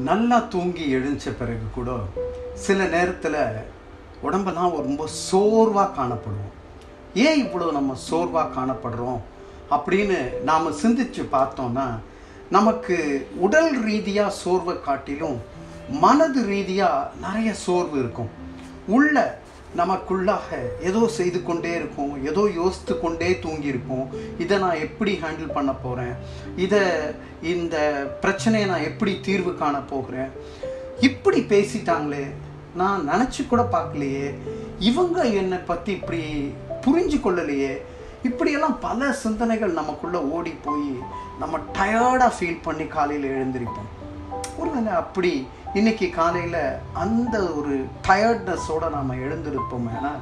நல்லா தூங்கி எழுந்த பிறகு கூட சில நேரத்தில் உடம்பெல்லாம் ரொம்ப சோர்வாக காணப்படுவோம் ஏன் இவ்வளோ நம்ம சோர்வாக காணப்படுறோம் அப்படின்னு நாம் சிந்திச்சு பார்த்தோம்னா நமக்கு உடல் ரீதியாக சோர்வை காட்டிலும் மனது ரீதியாக நிறைய சோர்வு இருக்கும் உள்ள நமக்குள்ளாக ஏதோ செய்து கொண்டே இருக்கும் ஏதோ யோசித்து கொண்டே தூங்கியிருப்போம் இதை நான் எப்படி ஹேண்டில் பண்ண போகிறேன் இதை இந்த பிரச்சனையை நான் எப்படி தீர்வு காண போகிறேன் இப்படி பேசிட்டாங்களே நான் நினச்சி கூட பார்க்கலையே இவங்க என்னை பற்றி இப்படி புரிஞ்சு கொள்ளலையே இப்படியெல்லாம் பல சிந்தனைகள் நமக்குள்ளே ஓடி போய் நம்ம டயர்டாக ஃபீல் பண்ணி காலையில் எழுந்திருப்போம் ஒருவேளை அப்படி இன்னைக்கு காலையில் அந்த ஒரு டயர்ட்னஸோடு நாம் எழுந்திருப்போம் ஏன்னா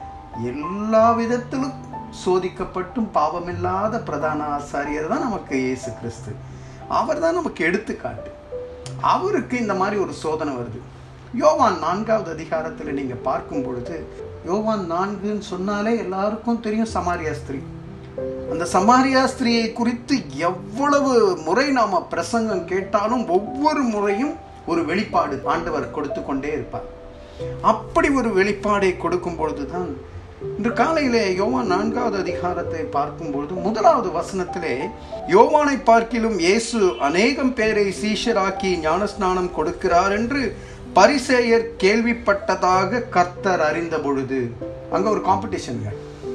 எல்லா விதத்திலும் சோதிக்கப்பட்டும் பாவமில்லாத பிரதான ஆசாரியர் தான் நமக்கு இயேசு கிறிஸ்து அவர் தான் நமக்கு எடுத்துக்காட்டு அவருக்கு இந்த மாதிரி ஒரு சோதனை வருது யோவான் நான்காவது அதிகாரத்தில் நீங்கள் பார்க்கும் பொழுது யோவான் நான்குன்னு சொன்னாலே எல்லாருக்கும் தெரியும் சமாரியா ஸ்திரீ அந்த சமாரியா ஸ்திரியை குறித்து எவ்வளவு முறை நாம பிரசங்கம் கேட்டாலும் ஒவ்வொரு முறையும் ஒரு வெளிப்பாடு ஆண்டவர் கொடுத்து கொண்டே இருப்பார் அப்படி ஒரு வெளிப்பாடை கொடுக்கும் பொழுதுதான் இன்று காலையிலே யோவான் நான்காவது அதிகாரத்தை பார்க்கும் பொழுது முதலாவது வசனத்திலே யோவானை பார்க்கிலும் இயேசு அநேகம் பேரை சீஷராக்கி ஞானஸ்நானம் கொடுக்கிறார் என்று பரிசேயர் கேள்விப்பட்டதாக கர்த்தர் அறிந்த பொழுது அங்க ஒரு காம்படிஷனுங்க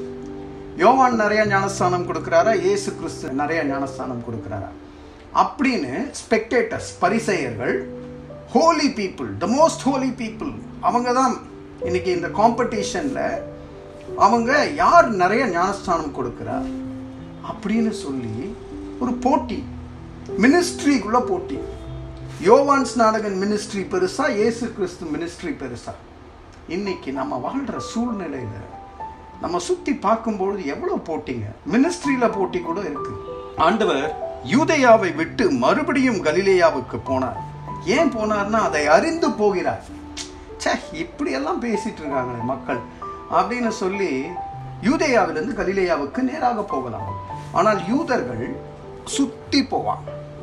யோவான் நிறைய ஞானஸ்தானம் கொடுக்குறாரா இயேசு கிறிஸ்து நிறைய ஞானஸ்தானம் கொடுக்குறாரா அப்படின்னு ஸ்பெக்டேட்டர்ஸ் பரிசெயர்கள் holy people the most holy people அவங்க தான் இன்னைக்கு இந்த காம்படிஷனில் அவங்க யார் நிறைய ஞானஸ்தானம் கொடுக்குறா அப்படின்னு சொல்லி ஒரு போட்டி மினிஸ்ட்ரிக்குள்ள போட்டி யோவான் ஸ்நாடகன் மினிஸ்ட்ரி பெருசா இயேசு கிறிஸ்து மினிஸ்ட்ரி பெருசா இன்னைக்கு நம்ம வாழ்கிற சூழ்நிலையில் நம்ம சுத்தி பார்க்கும்பொழுது எவ்வளவு போட்டிங்க மினிஸ்ட்ரியில போட்டி கூட இருக்கு ஆண்டவர் யூதேயாவை விட்டு மறுபடியும் கலிலேயாவுக்கு போனார் ஏன் போனார்னா அதை அறிந்து போகிறார் ச்சே இப்படி எல்லாம் பேசிட்டு இருக்காங்களே மக்கள் அப்படின்னு சொல்லி யூதேயாவிலிருந்து கலிலேயாவுக்கு நேராக போகலாம் ஆனால் யூதர்கள் சுத்தி போவாங்க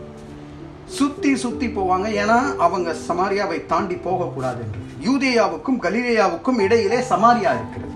சுத்தி சுத்தி போவாங்க ஏன்னா அவங்க சமாரியாவை தாண்டி போகக்கூடாது என்று யூதேயாவுக்கும் கலிலேயாவுக்கும் இடையிலே சமாரியா இருக்கிறது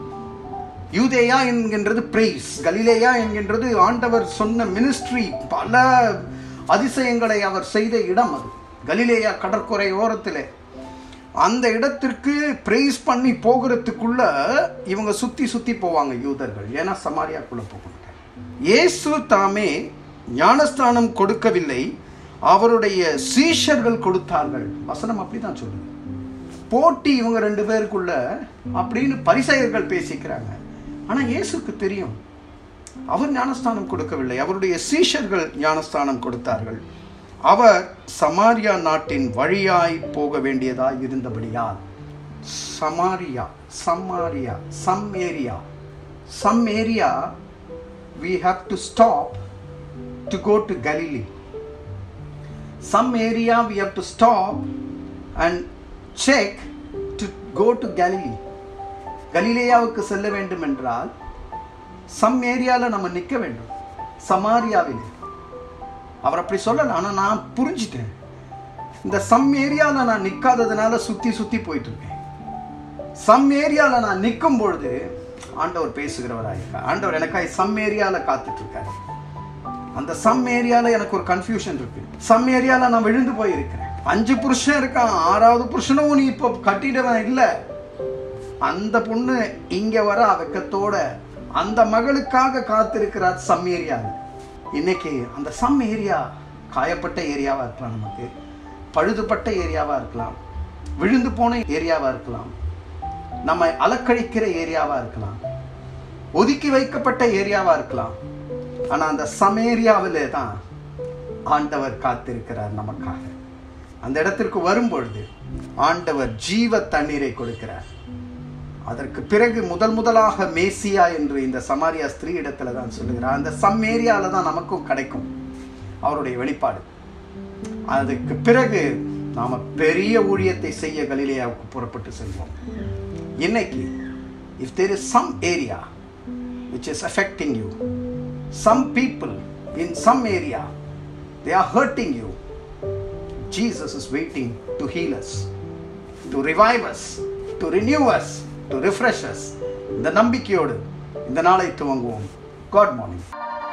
யூதேயா என்கின்றது பிரைஸ் கலிலேயா என்கின்றது ஆண்டவர் சொன்ன மினிஸ்ட்ரி பல அதிசயங்களை அவர் செய்த இடம் அது கலிலேயா கடற்கரை ஓரத்திலே அந்த இடத்திற்கு பிரைஸ் பண்ணி போகிறதுக்குள்ள இவங்க சுத்தி சுத்தி போவாங்க யூதர்கள் ஏன்னா சமாரியாக்குள்ள போக மாட்டாங்க இயேசு தாமே ஞானஸ்தானம் கொடுக்கவில்லை அவருடைய சீஷர்கள் கொடுத்தார்கள் வசனம் அப்படிதான் சொல்லுது போட்டி இவங்க ரெண்டு பேருக்குள்ள அப்படின்னு பரிசெயர்கள் பேசிக்கிறாங்க ஆனா இயேசுக்கு தெரியும் அவர் ஞானஸ்தானம் கொடுக்கவில்லை அவருடைய சீஷர்கள் ஞானஸ்தானம் கொடுத்தார்கள் அவர் சமாரியா நாட்டின் வழியாய் போக வேண்டியதாய் இருந்தபடியால் Samaria Samaria some area some area we have to stop to go to Galilee. Some area we have to stop and check to go to Galilee. கலிலேயாவுக்கு செல்ல வேண்டும் என்றால் சம் ஏரியாவில் நம்ம நிற்க வேண்டும் சமாரியாவில் அவர் அப்படி சொல்லல ஆனால் நான் புரிஞ்சிட்டேன் இந்த சம் ஏரியாவில் நான் நிற்காததுனால சுற்றி சுற்றி போயிட்டு இருக்கேன் சம் ஏரியாவில் நான் நிற்கும் பொழுது ஆண்டவர் பேசுகிறவராக இருக்கார் ஆண்டவர் எனக்காய் சம் ஏரியாவில் காத்துட்டு இருக்காரு அந்த சம் ஏரியாவில் எனக்கு ஒரு கன்ஃபியூஷன் இருக்கு சம் ஏரியாவில் நான் விழுந்து போயிருக்கிறேன் அஞ்சு புருஷன் இருக்கான் ஆறாவது புருஷனும் நீ இப்போ கட்டிடவன் இல்லை அந்த பொண்ணு இங்க வர வெக்கத்தோட அந்த மகளுக்காக காத்திருக்கிறார் சம் ஏரியாவில் இன்னைக்கு அந்த சம் ஏரியா காயப்பட்ட ஏரியாவா இருக்கலாம் நமக்கு பழுதுபட்ட ஏரியாவா இருக்கலாம் விழுந்து போன ஏரியாவா இருக்கலாம் நம்மை அலக்கழிக்கிற ஏரியாவா இருக்கலாம் ஒதுக்கி வைக்கப்பட்ட ஏரியாவா இருக்கலாம் ஆனா அந்த சமேரியாவிலே தான் ஆண்டவர் காத்திருக்கிறார் நமக்காக அந்த இடத்திற்கு வரும்பொழுது ஆண்டவர் ஜீவ தண்ணீரை கொடுக்கிறார் அதற்கு பிறகு முதல் முதலாக மேசியா என்று இந்த சமாரியா ஸ்திரீ இடத்துல தான் சொல்லுகிறார் அந்த சம்மேரியால தான் நமக்கும் கிடைக்கும் அவருடைய வெளிப்பாடு அதுக்கு பிறகு நாம பெரிய ஊழியத்தை செய்ய கலிலேயாவுக்கு புறப்பட்டு செல்வோம் இன்னைக்கு if there is some area which is affecting you some people in some area they are hurting you Jesus is waiting to heal us to revive us to renew us to refresh us இந்த நம்பிக்கையோடு இந்த நாளை துவங்குவோம் God morning